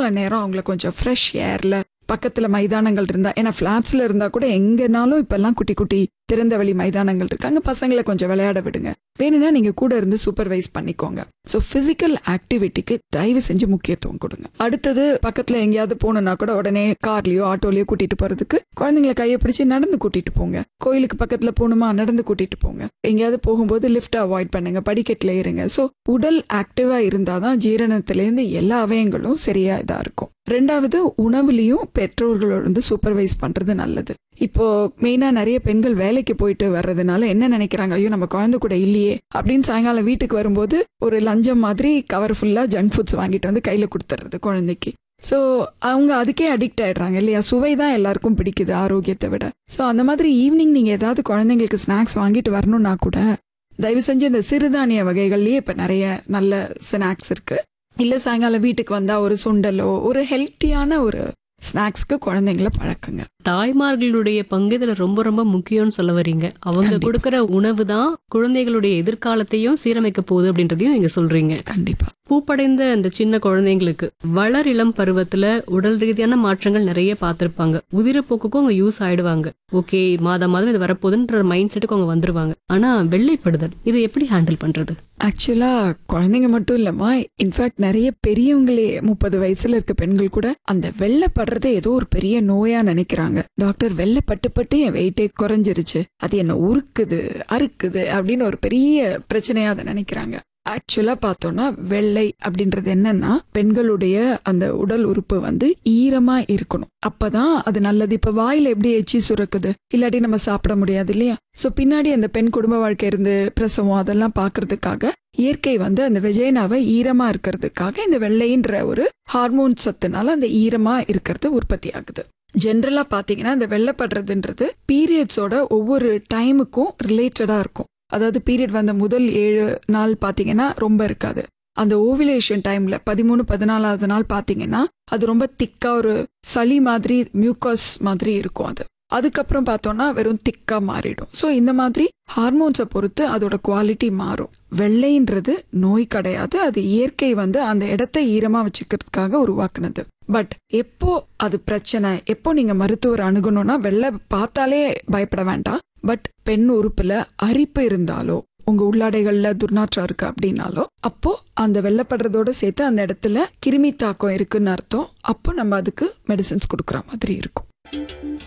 சாயங்கால நேரம் அவங்கள கொஞ்சம் ஃப்ரெஷ் ஏர்ல பக்கத்துல மைதானங்கள் இருந்தா ஏன்னா ஃபிளாட்ஸ்ல இருந்தா கூட எங்கனாலும் இப்பெல்லாம் குட்டி குட்டி திறந்த வெளி மைதானங்கள் இருக்கு அங்க பசங்களை கொஞ்சம் விளையாட விடுங்க வேணும்னா நீங்க கூட இருந்து சூப்பர்வைஸ் பண்ணிக்கோங்க ஸோ பிசிக்கல் ஆக்டிவிட்டிக்கு தயவு செஞ்சு முக்கியத்துவம் கொடுங்க அடுத்தது பக்கத்துல எங்கேயாவது போகணும்னா கூட உடனே கார்லயோ ஆட்டோலயோ கூட்டிட்டு போறதுக்கு குழந்தைங்களை கையை பிடிச்சு நடந்து கூட்டிட்டு போங்க கோயிலுக்கு பக்கத்துல போகணுமா நடந்து கூட்டிட்டு போங்க எங்கேயாவது போகும்போது லிஃப்ட் அவாய்ட் பண்ணுங்க படிக்கட்டுல இருங்க ஸோ உடல் ஆக்டிவா இருந்தாதான் ஜீரணத்திலேருந்து எல்லா அவயங்களும் சரியா இதா இருக்கும் ரெண்டாவது உணவுலையும் பெற்றோர்களோட வந்து சூப்பர்வைஸ் பண்றது நல்லது இப்போ மெயினா நிறைய பெண்கள் வேலைக்கு போயிட்டு வர்றதுனால என்ன நினைக்கிறாங்க ஐயோ நம்ம குழந்தை கூட இல்லையே அப்படின்னு சாயங்காலம் வீட்டுக்கு வரும்போது ஒரு லஞ்சம் மாதிரி கவர் ஃபுல்லா ஜங்க் ஃபுட்ஸ் வாங்கிட்டு வந்து கையில கொடுத்துறது குழந்தைக்கு ஸோ அவங்க அதுக்கே அடிக்ட் ஆயிடுறாங்க இல்லையா சுவை தான் எல்லாருக்கும் பிடிக்குது ஆரோக்கியத்தை விட ஸோ அந்த மாதிரி ஈவினிங் நீங்க ஏதாவது குழந்தைங்களுக்கு ஸ்நாக்ஸ் வாங்கிட்டு வரணும்னா கூட தயவு செஞ்சு இந்த சிறுதானிய வகைகள்லயே இப்ப நிறைய நல்ல ஸ்நாக்ஸ் இருக்கு இல்ல சாயங்காலம் வீட்டுக்கு வந்தா ஒரு சுண்டலோ ஒரு ஹெல்த்தியான ஒரு ஸ்நாக்ஸ்க்கு குழந்தைங்கள பழக்குங்க தாய்மார்களுடைய பங்கு இதுல ரொம்ப ரொம்ப முக்கியம்னு சொல்ல வரீங்க அவங்க கண்டிப்பா. கொடுக்கிற உணவு தான் குழந்தைகளுடைய எதிர்காலத்தையும் சீரமைக்க போகுது அப்படின்றதையும் நீங்க சொல்றீங்க கண்டிப்பா பூப்படைந்த அந்த சின்ன குழந்தைங்களுக்கு வளர் இளம் பருவத்துல உடல் ரீதியான மாற்றங்கள் நிறைய பார்த்திருப்பாங்க உதிரப்போக்குக்கும் அவங்க யூஸ் ஆயிடுவாங்க ஓகே மாதம் மாதம் இது வரப்போகுதுன்ற மைண்ட் செட்டுக்கு அவங்க வந்துருவாங்க ஆனா வெள்ளைப்படுதல் இது எப்படி ஹேண்டில் பண்றது ஆக்சுவலா குழந்தைங்க மட்டும் இல்லம்மா இன்ஃபேக்ட் நிறைய பெரியவங்களே முப்பது வயசுல இருக்க பெண்கள் கூட அந்த வெள்ளைப்படுறதே ஏதோ ஒரு பெரிய நோயா நினைக்கிறாங்க டாக்டர் வெள்ளை பட்டு பட்டு என் வெயிட்டே குறைஞ்சிருச்சு அது என்ன உருக்குது அறுக்குது அப்படின்னு ஒரு பெரிய பிரச்சனையா அதை நினைக்கிறாங்க ஆக்சுவலா பார்த்தோம்னா வெள்ளை அப்படின்றது என்னன்னா பெண்களுடைய அந்த உடல் உறுப்பு வந்து ஈரமா இருக்கணும் அப்பதான் அது நல்லது இப்ப வாயில எப்படி எச்சி சுரக்குது இல்லாட்டி நம்ம சாப்பிட முடியாது இல்லையா சோ பின்னாடி அந்த பெண் குடும்ப வாழ்க்கை இருந்து பிரசவம் அதெல்லாம் பாக்குறதுக்காக இயற்கை வந்து அந்த வெஜைனாவை ஈரமா இருக்கிறதுக்காக இந்த வெள்ளைன்ற ஒரு ஹார்மோன் சத்துனால அந்த ஈரமா இருக்கிறது உற்பத்தி ஆகுது ஜென்ரலா பாத்தீங்கன்னா இந்த வெள்ளைப்படுறதுன்றது பீரியட்ஸோட ஒவ்வொரு டைமுக்கும் ரிலேட்டடா இருக்கும் அதாவது பீரியட் வந்த முதல் ஏழு நாள் பாத்தீங்கன்னா ரொம்ப இருக்காது அந்த ஓவிலேஷன் டைம்ல பதிமூணு பதினாலாவது நாள் பாத்தீங்கன்னா அது ரொம்ப திக்கா ஒரு சளி மாதிரி மியூக்கஸ் மாதிரி இருக்கும் அது அதுக்கப்புறம் பார்த்தோம்னா வெறும் திக்கா மாறிடும் ஸோ இந்த மாதிரி ஹார்மோன்ஸை பொறுத்து அதோட குவாலிட்டி மாறும் வெள்ளைன்றது நோய் கிடையாது அது இயற்கை வந்து அந்த இடத்த ஈரமா வச்சுக்கிறதுக்காக உருவாக்குனது பட் எப்போ அது பிரச்சனை எப்போ நீங்க மருத்துவர் அணுகணும்னா வெள்ளை பார்த்தாலே பயப்பட வேண்டாம் பட் பெண் உறுப்புல அரிப்பு இருந்தாலோ உங்க உள்ளாடைகள்ல துர்நாற்றம் இருக்கு அப்படின்னாலோ அப்போ அந்த வெள்ளப்படுறதோட சேர்த்து அந்த இடத்துல கிருமி தாக்கம் இருக்குன்னு அர்த்தம் அப்போ நம்ம அதுக்கு மெடிசின்ஸ் கொடுக்குற மாதிரி இருக்கும்